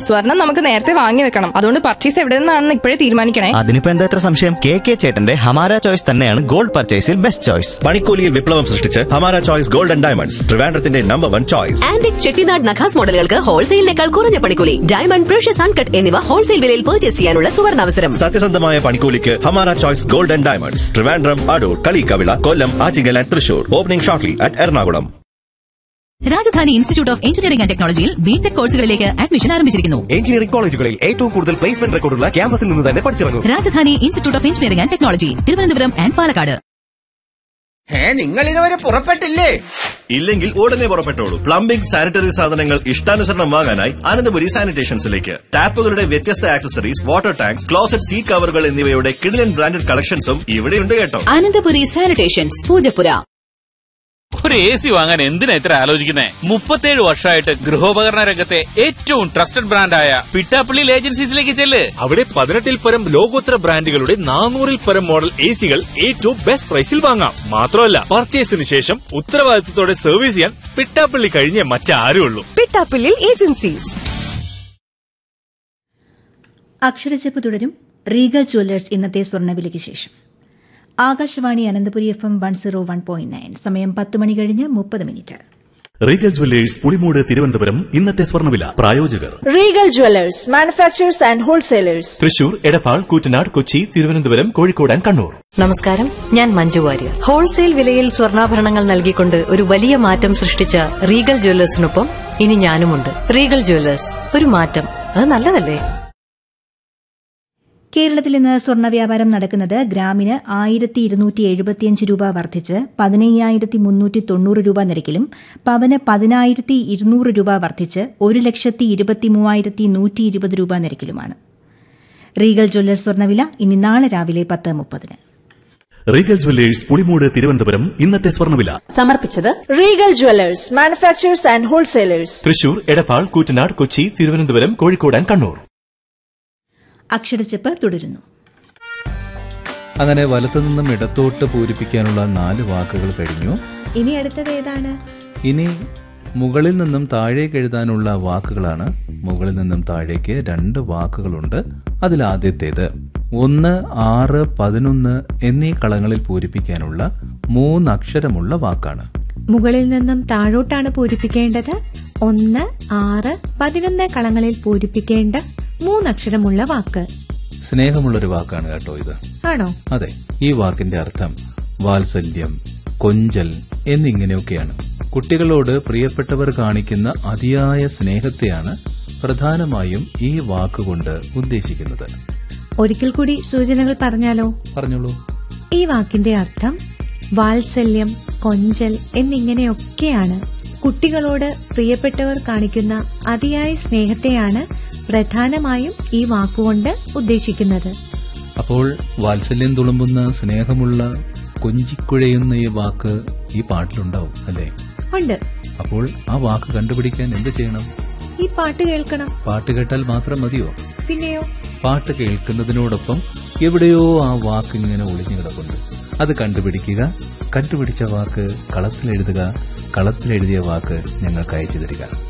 സ്വർണം നമുക്ക് നേരത്തെ വാങ്ങി വെക്കണം അതുകൊണ്ട് പർച്ചേസ് എവിടെ നിന്നാണെന്ന് ഇപ്പോഴേ തീരുമാനിക്കണേ അതിനിപ്പോ എന്താ ഇത്ര സംശയം കെ കെ ചേട്ടന്റെ ഹമാര ചോയ്സ് തന്നെയാണ് ഗോൾഡ് പർച്ചേസിൽ ബെസ്റ്റ് ചോയ്സ് പണിക്കൂലിയിൽ വിപ്ലവം സൃഷ്ടിച്ച് Hamara choice gold and diamonds ട്രിവാൻഡ്രത്തിന്റെ number one choice antique Chettinad നഖാസ് മോഡലുകൾക്ക് ഹോൾസെയിലിനേക്കാൾ കുറഞ്ഞ പണിക്കൂലി ഡയമണ്ട് പ്രഷ്യസ് അൺകട്ട് എന്നിവ ഹോൾസെയിൽ വിലയിൽ പർച്ചേസ് ചെയ്യാനുള്ള സുവർണാവസരം സത്യസന്ധമായ പണിക്കൂലിക്ക് Hamara choice gold and diamonds Trivandrum Adoor Kallikkavila Kollam Attingal and Thrissur opening shortly at Ernakulam Rajadhani institute of engineering and ടെക്നോളജിയിൽ ബിടെക് കോഴ്സുകളിലേക്ക് അഡ്മിഷൻ ആരംഭിച്ചിരിക്കുന്നു എഞ്ചിനീയറിംഗ് കോളേജുകളിൽ ഏറ്റവും കൂടുതൽ പ്ലേസ്മെന്റ് റെക്കോർഡുള്ള ക്യാമ്പസിൽ നിന്ന് തന്നെ പഠിച്ചിറങ്ങും Rajadhani institute of engineering and technology Thiruvananthapuram and Palakkad ഏ നിങ്ങൾ ഇതുവരെ പുറപ്പെട്ടില്ലേ ഇല്ലെങ്കിൽ ഉടനെ പുറപ്പെട്ടോളൂ പ്ലംബിംഗ് സാനിറ്ററി സാധനങ്ങൾ ഇഷ്ടാനുസരണം വാങ്ങാനായി അനന്തപുരി സാനിറ്റേഷൻസിലേക്ക് ടാപ്പുകളുടെ വ്യത്യസ്ത ആക്സസറീസ് വാട്ടർ ടാങ്ക്സ് ക്ലോസറ്റ് സീ കവറുകൾ എന്നിവയുടെ കിടിലൻ ബ്രാൻഡഡ് കളക്ഷൻസും ഇവിടെയുണ്ട് കേട്ടോ അനന്തപുരി സാനിറ്റേഷൻസ് പൂജപ്പുര ഒരു എ സി വാങ്ങാൻ എന്തിനാ ഇത്ര ആലോചിക്കുന്നേ മുപ്പത്തേഴ് വർഷമായിട്ട് ഗൃഹോപകരണ രംഗത്തെ ഏറ്റവും ട്രസ്റ്റഡ് ബ്രാൻഡായ പിട്ടാപ്പള്ളിയിൽ ഏജൻസീസിലേക്ക് ചെല്ല് അവിടെ പതിനെട്ടിൽ പരം ലോകോത്തര ബ്രാൻഡുകളുടെ നാനൂറിൽ പരം മോഡൽ എ സികൾ ഏറ്റവും ബെസ്റ്റ് പ്രൈസിൽ വാങ്ങാം മാത്രമല്ല പർച്ചേസിന് ശേഷം ഉത്തരവാദിത്തത്തോടെ സർവീസ് ചെയ്യാൻ പിട്ടാപ്പള്ളി കഴിഞ്ഞേ മറ്റാരും ഉള്ളൂ പിട്ടാപ്പിള്ളിൽ ഏജൻസീസ് അക്ഷരജപ്പ് തുടരും റീഗൽ ജ്വല്ലേഴ്സ് ഇന്നത്തെ സ്വർണ്ണവിലയ്ക്ക് ശേഷം Akashvani Ananthapuri F M one zero one point nine സമയം പത്ത് മണി കഴിഞ്ഞ് മുപ്പത് minute regal jewellers Pulimoodu Thiruvananthapuram ഇന്നത്തെ സ്വർണ്ണവില പ്രായോജകർ regal jewellers manufacturers and wholesalers Thrissur Edappal Koottanad Kochi Thiruvananthapuram Kozhikode and Kannur നമസ്കാരം ഞാൻ മഞ്ജു വാര്യർ ഹോൾസെയിൽ വിലയിൽ സ്വർണ്ണാഭരണങ്ങൾ നൽകിക്കൊണ്ട് ഒരു വലിയ മാറ്റം സൃഷ്ടിച്ച റീഗൽ ജ്വല്ലേഴ്സിനൊപ്പം ഇനി ഞാനുമുണ്ട് റീഗൽ ജ്വല്ലേഴ്സ് ഒരു മാറ്റം അത് നല്ലതല്ലേ കേരളത്തിൽ ഇന്ന് സ്വർണ്ണ വ്യാപാരം നടക്കുന്നത് ഗ്രാമിന് ആയിരത്തി ഇരുന്നൂറ്റി എഴുപത്തിയഞ്ച് രൂപ വർദ്ധിച്ച് പതിനയ്യായിരത്തി മുന്നൂറ്റി തൊണ്ണൂറ് രൂപ നിരക്കിലും പവന് പതിനായിരത്തി ഇരുന്നൂറ് രൂപ വർദ്ധിച്ച് ഒരു ലക്ഷത്തി ഇരുപത്തി മൂവായിരത്തി നൂറ്റി ഇരുപത് രൂപ നിരക്കിലുമാണ് റീഗൽ ജ്വല്ലേഴ്സ് സ്വർണ്ണവില ഇനി നാളെ രാവിലെ പത്ത് മുപ്പതിന് റീഗൽ ജ്വല്ലേഴ്സ് പുളിമൂട് തിരുവനന്തപുരം ഇന്നത്തെ സ്വർണ്ണവില സമർപ്പിച്ചത് regal jewellers manufacturers and wholesalers Thrissur Edappal Koottanad Kochi Thiruvananthapuram Kozhikode and Kannur Aksharacheppu തുടരുന്നു അങ്ങനെ വലത്തുനിന്നും ഇടത്തോട്ട് പൂരിപ്പിക്കാനുള്ള നാല് വാക്കുകൾ കഴിഞ്ഞു ഇനി അടുത്തത് ഏതാണ് ഇനി മുകളിൽ നിന്നും താഴേക്ക് എഴുതാനുള്ള വാക്കുകളാണ് മുകളിൽ നിന്നും താഴേക്ക് രണ്ട് വാക്കുകളുണ്ട് അതിൽ ആദ്യത്തേത് ഒന്ന് ആറ് പതിനൊന്ന് എന്നീ കളങ്ങളിൽ പൂരിപ്പിക്കാനുള്ള മൂന്നക്ഷരമുള്ള വാക്കാണ് മുകളിൽ നിന്നും താഴോട്ടാണ് പൂരിപ്പിക്കേണ്ടത് ഒന്ന് ആറ് പതിനൊന്ന് കളങ്ങളിൽ പൂരിപ്പിക്കേണ്ട മൂന്നക്ഷരമുള്ള വാക്ക് സ്നേഹമുള്ളൊരു വാക്കാണ് കേട്ടോ ഇത് ആണോ അതെ ഈ വാക്കിന്റെ അർത്ഥം വാത്സല്യം കൊഞ്ചൽ എന്നിങ്ങനെയൊക്കെയാണ് കുട്ടികളോട് പ്രിയപ്പെട്ടവർ കാണിക്കുന്ന അതിയായ സ്നേഹത്തെയാണ് പ്രധാനമായും ഈ വാക്കുകൊണ്ട് ഉദ്ദേശിക്കുന്നത് ഒരിക്കൽ കൂടി സൂചനകൾ പറഞ്ഞാലോ പറഞ്ഞോളൂ ഈ വാക്കിന്റെ അർത്ഥം വാത്സല്യം കൊഞ്ചൽ എന്നിങ്ങനെയൊക്കെയാണ് കുട്ടികളോട് പ്രിയപ്പെട്ടവർ കാണിക്കുന്ന അതിയായ സ്നേഹത്തെയാണ് പ്രധാനമായും ഈ വാക്കുകൊണ്ട് ഉദ്ദേശിക്കുന്നത് അപ്പോൾ വാത്സല്യം തുളുമ്പുന്ന സ്നേഹമുള്ള കൊഞ്ചിക്കുഴയുന്ന ഈ വാക്ക് ഈ പാട്ടിലുണ്ടാവും അല്ലേ ഉണ്ട് അപ്പോൾ ആ വാക്ക് കണ്ടുപിടിക്കാൻ എന്ത് ചെയ്യണം ഈ പാട്ട് കേൾക്കണം പാട്ട് കേട്ടാൽ മാത്രം മതിയോ പിന്നെയോ പാട്ട് കേൾക്കുന്നതിനോടൊപ്പം എവിടെയോ ആ വാക്ക് ഇങ്ങനെ ഒളിഞ്ഞു കിടപ്പുണ്ട് അത് കണ്ടുപിടിക്കുക കണ്ടുപിടിച്ച വാക്ക് കളത്തിലെഴുതുക കളത്തിലെഴുതിയ വാക്ക് ഞങ്ങൾക്ക് അയച്ചു തരിക